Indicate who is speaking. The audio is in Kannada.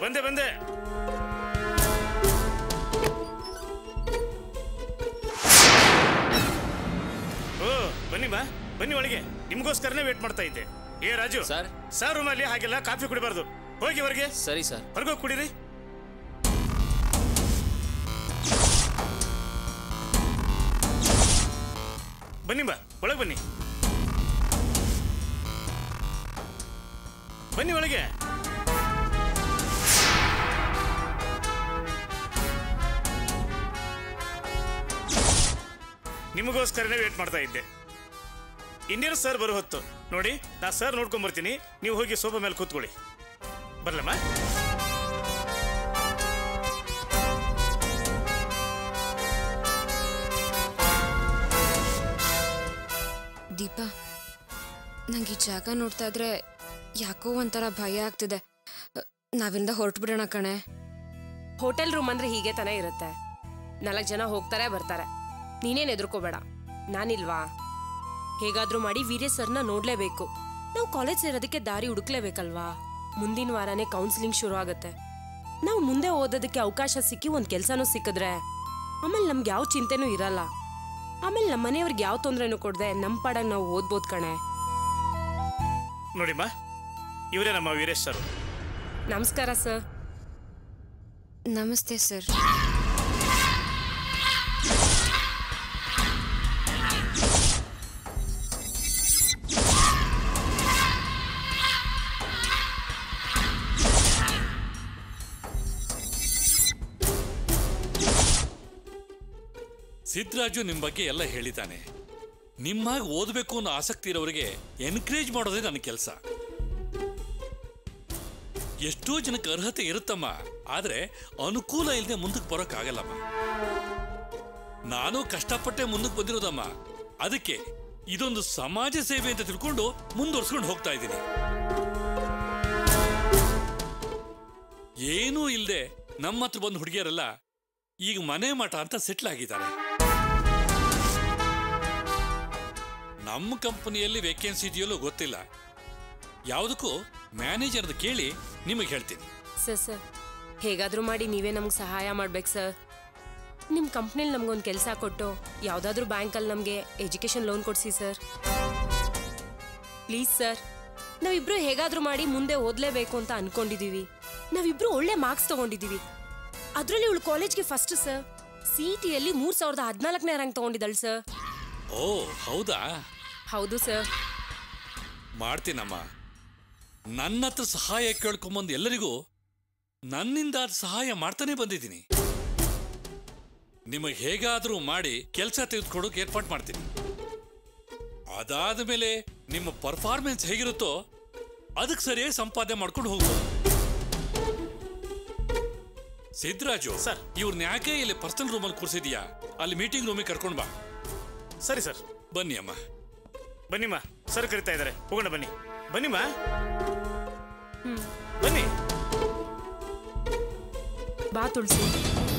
Speaker 1: ಬಂದೆ ಬಂದೆ ಓ ಬನ್ನಿ ಬಾ ಬನ್ನಿ ಒಳಗೆ ನಿಮ್ಗೋಸ್ಕರನೇ ವೇಟ್ ಮಾಡ್ತಾ ಇದ್ದೆ ಏ ರಾಜು
Speaker 2: ಸರ್
Speaker 1: ಸರ್ ರೂಮಲ್ಲಿ ಹಾಗೆಲ್ಲ ಕಾಫಿ ಕುಡಿಬಾರ್ದು ಹೋಗಿ ಹೊರಗೆ
Speaker 2: ಸರಿ ಸರ್
Speaker 1: ಹೊರಗೋಗಿ ಕುಡೀರಿ ಬನ್ನಿ ಬಾ ಒಳಗೆ ಬನ್ನಿ ಬನ್ನಿ ಒಳಗೆ ನಿಮಗೋಸ್ಕರನೇ ವೇಟ್ ಮಾಡ್ತಾ ಇದ್ದೆ ಇನ್ನೇನು ಸರ್ ಬರೋ ಹೊತ್ತು ನೋಡಿ ನಾ ಸರ್ ನೋಡ್ಕೊಂಡ್ ಬರ್ತೀನಿ ನೀವು ಹೋಗಿ ಸೋಫಾ ಮೇಲೆ ಕೂತ್ಕೊಳ್ಳಿ ಬರ್ಲಮ್ಮ
Speaker 3: ದೀಪ ನಂಗೆ ಈ ಜಾಗ ನೋಡ್ತಾ ಇದ್ರೆ ಯಾಕೋ ಒಂಥರ ಭಯ ಆಗ್ತಿದೆ ಅ, ನಾವಿಂದ ಹೊರಟು ಬಿಡೋಣ ಕಣೆ
Speaker 4: ಹೋಟೆಲ್ ರೂಮ್ ಅಂದ್ರೆ ಹೀಗೆ ತಾನೇ ಇರುತ್ತೆ ನಾಲ್ಕು ಜನ ಹೋಗ್ತಾರೆ ಬರ್ತಾರೆ ನೀನೇನ್ ಎದುರ್ಕೋಬೇಡ ನಾನಿಲ್ವಾ ಹೇಗಾದ್ರೂ ಮಾಡಿ ವೀರ್ಯ ಸರ್ನ ನೋಡ್ಲೇಬೇಕು ನಾವು ಕಾಲೇಜ್ ಸೇರೋದಕ್ಕೆ ದಾರಿ ಹುಡುಕ್ಲೇಬೇಕಲ್ವಾ ಮುಂದಿನ ವಾರನೇ ಕೌನ್ಸಿಲಿಂಗ್ ಶುರು ಆಗುತ್ತೆ ನಾವು ಮುಂದೆ ಓದೋದಕ್ಕೆ ಅವಕಾಶ ಸಿಕ್ಕಿ ಒಂದು ಕೆಲಸನೂ ಸಿಕ್ಕಿದ್ರೆ ಆಮೇಲೆ ನಮ್ಗೆ ಯಾವ ಚಿಂತೆನೂ ಇರಲ್ಲ ಆಮೇಲೆ ನಮ್ಮ ಮನೆಯವ್ರಿಗೆ ಯಾವ ತೊಂದರೆನೂ ಕೊಡದೆ ನಮ್ಮ ಪಾಡಾಗ ನಾವು ಓದ್ಬೋದು ಕಣೆ
Speaker 1: ನೋಡಿಮ್ಮ ಇವರೇ ನಮ್ಮ ವೀರೇಶ್ ಸರ್
Speaker 4: ನಮಸ್ಕಾರ ಸರ್
Speaker 3: ನಮಸ್ತೆ ಸರ್
Speaker 5: ಸಿದ್ದರಾಜು ನಿಮ್ಮ ಬಗ್ಗೆ ಎಲ್ಲ ಹೇಳಿದ್ದಾನೆ ನಿಮ್ಮಾಗ ಓದಬೇಕು ಅನ್ನೋ ಆಸಕ್ತಿ ಇರೋರಿಗೆ ಎನ್ಕರೇಜ್ ಮಾಡೋದೇ ನನ್ನ ಕೆಲಸ ಎಷ್ಟೋ ಜನಕ್ಕೆ ಅರ್ಹತೆ ಇರುತ್ತಮ್ಮ ಆದ್ರೆ ಅನುಕೂಲ ಇಲ್ಲದೆ ಮುಂದಕ್ಕೆ ಬರೋಕ್ಕಾಗಲ್ಲಮ್ಮ ನಾನು ಕಷ್ಟಪಟ್ಟೆ ಮುಂದಕ್ಕೆ ಬಂದಿರೋದಮ್ಮ ಅದಕ್ಕೆ ಇದೊಂದು ಸಮಾಜ ಸೇವೆ ಅಂತ ತಿಳ್ಕೊಂಡು ಮುಂದುವರ್ಸ್ಕೊಂಡು ಹೋಗ್ತಾ ಇದ್ದೀನಿ ಏನೂ ಇಲ್ಲದೆ ನಮ್ಮ ಹತ್ರ ಬಂದ ಹುಡುಗಿಯರೆಲ್ಲ ಈಗ ಮನೆ ಮಠ ಅಂತ ಸೆಟ್ಲ್ ಆಗಿದ್ದಾರೆ ನಮ್ಮ ಕಂಪನಿಯಲ್ಲಿ ವೇಕೆನ್ಸಿ ಇದೆಯಲ್ಲೋ ಗೊತ್ತಿಲ್ಲ ಯಾವುದಕ್ಕೂ ಮ್ಯಾನೇಜರ್ದು ಕೇಳಿ ನಿಮಗೆ ಹೇಳ್ತೀನಿ
Speaker 4: ಸರ್ ಸರ್ ಹೇಗಾದ್ರೂ ಮಾಡಿ ನೀವೇ ನಮ್ಗೆ ಸಹಾಯ ಮಾಡ್ಬೇಕು ಸರ್ ನಿಮ್ಮ ಕಂಪ್ನಿಲಿ ನಮ್ಗೊಂದು ಕೆಲಸ ಕೊಟ್ಟು ಯಾವುದಾದ್ರೂ ಬ್ಯಾಂಕಲ್ಲಿ ನಮಗೆ ಎಜುಕೇಷನ್ ಲೋನ್ ಕೊಡಿಸಿ ಸರ್ ಪ್ಲೀಸ್ ಸರ್ ನಾವಿಬ್ರು ಹೇಗಾದ್ರೂ ಮಾಡಿ ಮುಂದೆ ಓದಲೇಬೇಕು ಅಂತ ಅನ್ಕೊಂಡಿದೀವಿ ನಾವಿಬ್ರು ಒಳ್ಳೆ ಮಾರ್ಕ್ಸ್ ತಗೊಂಡಿದೀವಿ ಅದರಲ್ಲಿ ಇವಳು ಕಾಲೇಜ್ಗೆ ಫಸ್ಟ್ ಸರ್ ಸಿ ಟಿಯಲ್ಲಿ ಮೂರ್ ಸಾವಿರದ ಹದಿನಾಲ್ಕನೇ ರ್ಯಾಂಕ್ ತಗೊಂಡಿದ್ದಾಳೆ ಸರ್
Speaker 5: ಓ ಹೌದಾ
Speaker 4: ಹೌದು ಸರ್
Speaker 5: ಮಾಡ್ತೀನಮ್ಮ ನನ್ನ ಹತ್ರ ಸಹಾಯ ಕೇಳ್ಕೊಂಬಂದು ಎಲ್ಲರಿಗೂ ನನ್ನಿಂದ ಆದ ಸಹಾಯ ಮಾಡ್ತಾನೆ ಬಂದಿದ್ದೀನಿ ನಿಮಗೆ ಹೇಗಾದರೂ ಮಾಡಿ ಕೆಲಸ ತೆಗೆದುಕೊಡೋಕೆ ಏರ್ಪಾಟ್ ಮಾಡ್ತೀನಿ ಅದಾದ ಮೇಲೆ ನಿಮ್ಮ ಪರ್ಫಾರ್ಮೆನ್ಸ್ ಹೇಗಿರುತ್ತೋ ಅದಕ್ಕೆ ಸರಿಯಾಗಿ ಸಂಪಾದನೆ ಮಾಡ್ಕೊಂಡು ಹೋಗ್ಬೋದು ಸಿದ್ದರಾಜು
Speaker 1: ಸರ್.
Speaker 5: ಇವ್ರನ್ನ ಯಾಕೆ ಇಲ್ಲಿ ಪರ್ಸನಲ್ ರೂಮಲ್ಲಿ ಕೂರಿಸಿದ್ಯಾ ಅಲ್ಲಿ ಮೀಟಿಂಗ್ ರೂಮಿಗೆ ಕರ್ಕೊಂಡು ಬಾ
Speaker 1: ಸರಿ ಸರ್
Speaker 5: ಬನ್ನಿ ಅಮ್ಮ
Speaker 1: ಬನ್ನಿಮ್ಮ ಸರ್ ಕರಿತಾ ಇದ್ದಾರೆ ಹೋಗೋಣ ಬನ್ನಿ ಬನ್ನಿಮ್ಮ ಬನ್ನಿ
Speaker 4: ಬಾ ತುಳಸಿ